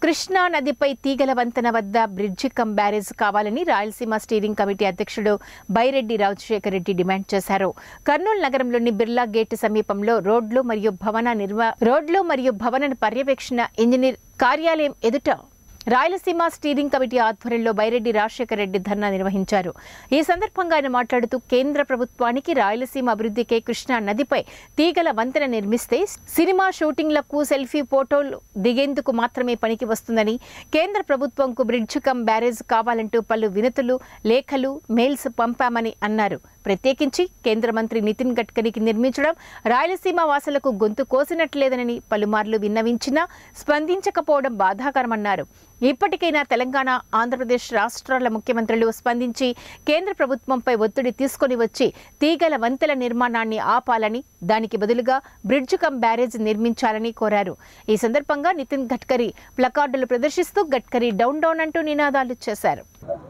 కృష్ణా నదిపై తీగల వంతెన వద్ద బ్రిడ్జి కమ్ బ్యారేజ్ కావాలని రాయలసీమ స్టీరింగ్ కమిటీ అధ్యక్షుడు బైరెడ్డి రాజశేఖర రెడ్డి డిమాండ్ చేశారు కర్నూలు నగరంలోని బిర్లా గేట్ సమీపంలో రోడ్లు మరియు భవన నిర్వా రోడ్లు మరియు భవన పర్యవేక్షణ ఇంజనీర్ కార్యాలయం ఎదుట రాయలసీమ స్టీరింగ్ కమిటీ ఆధ్వర్యంలో బైరెడ్డి రాజశేఖర రెడ్డి ధర్నా నిర్వహించారు ఈ సందర్భంగా ఆయన మాట్లాడుతూ కేంద్ర ప్రభుత్వానికి రాయలసీమ అభివృద్ధికే కృష్ణా నదిపై తీగల వంతెన నిర్మిస్తే సినిమా షూటింగ్లకు సెల్ఫీ ఫోటోలు దిగేందుకు మాత్రమే పనికి వస్తుందని కేంద్ర ప్రభుత్వంకు బ్రిడ్జ్ కమ్ బ్యారేజ్ కావాలంటూ పలు వినతులు లేఖలు మెయిల్స్ పంపామని అన్నారు ప్రత్యేకించి కేంద్ర మంత్రి నితిన్ గడ్కరీకి నిర్మించడం రాయలసీమ వాసులకు గొంతు కోసినట్లేదనని పలుమార్లు విన్నవించినా స్పందించకపోవడం బాధాకరమన్నారు ఇప్పటికైనా తెలంగాణ ఆంధ్రప్రదేశ్ రాష్ట్రాల ముఖ్యమంత్రులు స్పందించి కేంద్ర ప్రభుత్వంపై ఒత్తిడి తీసుకొని వచ్చి తీగల వంతెల నిర్మాణాన్ని ఆపాలని దానికి బదులుగా బ్రిడ్జ్ కమ్ బ్యారేజ్ నిర్మించాలని కోరారు ఈ సందర్భంగా నితిన్ గడ్కరీ ప్లకార్డులు ప్రదర్శిస్తూ గడ్కరీ డౌన్ డౌన్ అంటూ నినాదాలు చేశారు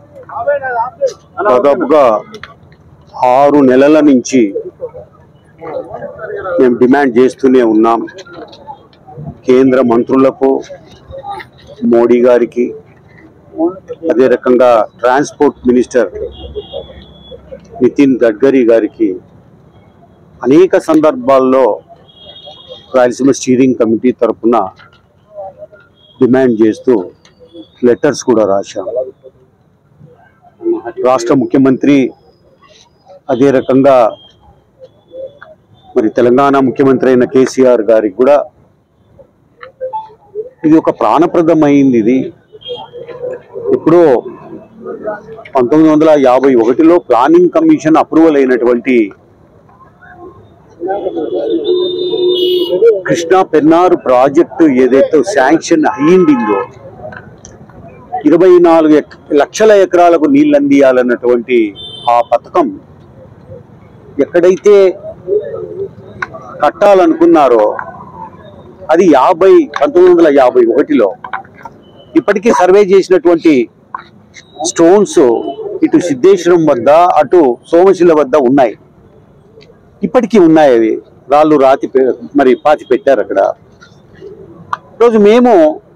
దాదాపుగా ఆరు నెలల నుంచి మేము డిమాండ్ చేస్తూనే ఉన్నాం కేంద్ర మంత్రులకు మోడీ గారికి అదే రకంగా ట్రాన్స్పోర్ట్ మినిస్టర్ నితిన్ గడ్కరీ గారికి అనేక సందర్భాల్లో రాయలసీమ స్టీరింగ్ కమిటీ తరఫున డిమాండ్ చేస్తూ లెటర్స్ కూడా రాశాం రాష్ట్ర ముఖ్యమంత్రి అదే రకంగా మరి తెలంగాణ ముఖ్యమంత్రి అయిన కేసీఆర్ గారికి కూడా ఇది ఒక ప్రాణప్రదమైంది ఇది ఇప్పుడు పంతొమ్మిది వందల యాభై ఒకటిలో ప్లానింగ్ కమిషన్ అప్రూవల్ అయినటువంటి కృష్ణా పెన్నారు ప్రాజెక్టు ఏదైతే శాంక్షన్ అయ్యిందో ఇరవై నాలుగు ఎక్- లక్షల ఎకరాలకు నీళ్ళు అందియాలన్నటువంటి ఆ పథకం ఎక్కడైతే కట్టాలనుకున్నారో అది యాభై పంతొమ్మిది వందల యాభై ఒకటిలో ఇప్పటికీ సర్వే చేసినటువంటి స్టోన్స్ ఇటు సిద్ధేశ్వరం వద్ద అటు సోమశిల వద్ద ఉన్నాయి ఇప్పటికీ ఉన్నాయి అవి రాళ్ళు రాతి పె- మరి పాతి పెట్టారు అక్కడ ఈరోజు మేము